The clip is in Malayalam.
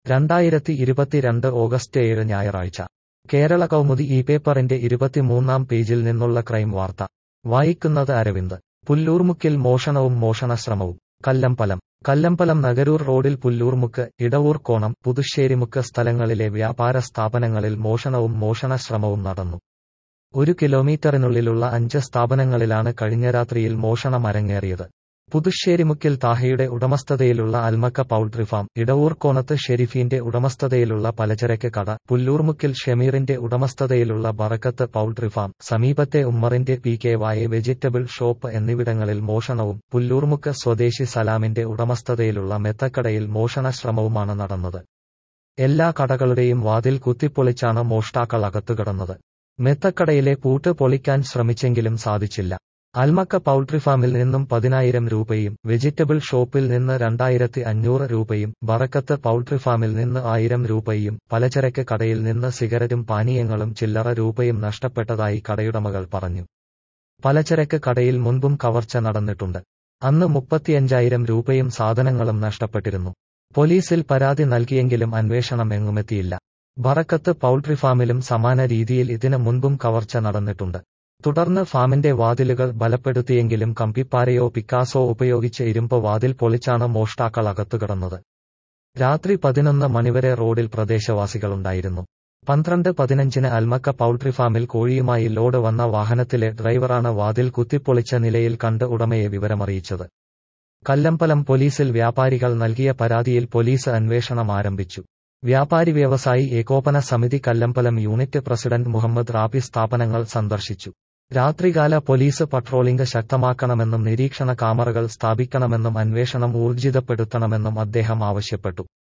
രണ്ടായിരത്തി ഇരുപത്തിരണ്ട് ഓഗസ്റ്റ് ഏഴ് ഞായറാഴ്ച കേരള കൗമുദി ഈ പേപ്പറിന്റെ ഇരുപത്തിമൂന്നാം പേജിൽ നിന്നുള്ള ക്രൈം വാർത്ത വായിക്കുന്നത് അരവിന്ദ് പുല്ലൂർമുക്കിൽ മോഷണവും മോഷണശ്രമവും കല്ലമ്പലം കല്ലമ്പലം നഗരൂർ റോഡിൽ പുല്ലൂർമുക്ക് ഇടവൂർക്കോണം പുതുശ്ശേരിമുക്ക് സ്ഥലങ്ങളിലെ വ്യാപാര സ്ഥാപനങ്ങളിൽ മോഷണവും മോഷണശ്രമവും നടന്നു ഒരു കിലോമീറ്ററിനുള്ളിലുള്ള അഞ്ച് സ്ഥാപനങ്ങളിലാണ് കഴിഞ്ഞ രാത്രിയിൽ മോഷണം അരങ്ങേറിയത് പുതുശ്ശേരിമുക്കിൽ താഹയുടെ ഉടമസ്ഥതയിലുള്ള അൽമക്ക പൗൾട്രി ഫാം ഇടവൂർക്കോണത്ത് ഷെരീഫിന്റെ ഉടമസ്ഥതയിലുള്ള പലചരക്ക് കട പുല്ലൂർമുക്കിൽ ഷമീറിന്റെ ഉടമസ്ഥതയിലുള്ള ബറക്കത്ത് പൗൾട്രി ഫാം സമീപത്തെ ഉമ്മറിന്റെ പി കെ വായ വെജിറ്റബിൾ ഷോപ്പ് എന്നിവിടങ്ങളിൽ മോഷണവും പുല്ലൂർമുക്ക് സ്വദേശി സലാമിന്റെ ഉടമസ്ഥതയിലുള്ള മെത്തക്കടയിൽ മോഷണശ്രമവുമാണ് നടന്നത് എല്ലാ കടകളുടെയും വാതിൽ കുത്തിപ്പൊളിച്ചാണ് മോഷ്ടാക്കൾ അകത്തുകിടന്നത് മെത്തക്കടയിലെ പൂട്ട് പൊളിക്കാൻ ശ്രമിച്ചെങ്കിലും സാധിച്ചില്ല അൽമക്ക പൗൾട്രി ഫാമിൽ നിന്നും പതിനായിരം രൂപയും വെജിറ്റബിൾ ഷോപ്പിൽ നിന്ന് രണ്ടായിരത്തി അഞ്ഞൂറ് രൂപയും ബറക്കത്ത് പൗൾട്രി ഫാമിൽ നിന്ന് ആയിരം രൂപയും പലചരക്ക് കടയിൽ നിന്ന് സിഗരറ്റും പാനീയങ്ങളും ചില്ലറ രൂപയും നഷ്ടപ്പെട്ടതായി കടയുടമകൾ പറഞ്ഞു പലചരക്ക് കടയിൽ മുൻപും കവർച്ച നടന്നിട്ടുണ്ട് അന്ന് മുപ്പത്തിയഞ്ചായിരം രൂപയും സാധനങ്ങളും നഷ്ടപ്പെട്ടിരുന്നു പോലീസിൽ പരാതി നൽകിയെങ്കിലും അന്വേഷണം എങ്ങുമെത്തിയില്ല ബറക്കത്ത് പൗൾട്രി ഫാമിലും സമാന രീതിയിൽ ഇതിന് മുൻപും കവർച്ച നടന്നിട്ടുണ്ട് തുടർന്ന് ഫാമിന്റെ വാതിലുകൾ ബലപ്പെടുത്തിയെങ്കിലും കമ്പിപ്പാരയോ പിക്കാസോ ഉപയോഗിച്ച് ഇരുമ്പ് വാതിൽ പൊളിച്ചാണ് മോഷ്ടാക്കൾ അകത്തുകിടന്നത് രാത്രി പതിനൊന്ന് മണിവരെ റോഡിൽ പ്രദേശവാസികളുണ്ടായിരുന്നു പന്ത്രണ്ട് പതിനഞ്ചിന് അൽമക്ക പൗൾട്രി ഫാമിൽ കോഴിയുമായി ലോഡ് വന്ന വാഹനത്തിലെ ഡ്രൈവറാണ് വാതിൽ കുത്തിപ്പൊളിച്ച നിലയിൽ കണ്ട് ഉടമയെ വിവരമറിയിച്ചത് കല്ലമ്പലം പോലീസിൽ വ്യാപാരികൾ നൽകിയ പരാതിയിൽ പോലീസ് അന്വേഷണം ആരംഭിച്ചു വ്യാപാരി വ്യവസായി ഏകോപന സമിതി കല്ലമ്പലം യൂണിറ്റ് പ്രസിഡന്റ് മുഹമ്മദ് റാബി സ്ഥാപനങ്ങൾ സന്ദർശിച്ചു രാത്രികാല പോലീസ് പട്രോളിംഗ് ശക്തമാക്കണമെന്നും നിരീക്ഷണ കാമറകൾ സ്ഥാപിക്കണമെന്നും അന്വേഷണം ഊർജിതപ്പെടുത്തണമെന്നും അദ്ദേഹം ആവശ്യപ്പെട്ടു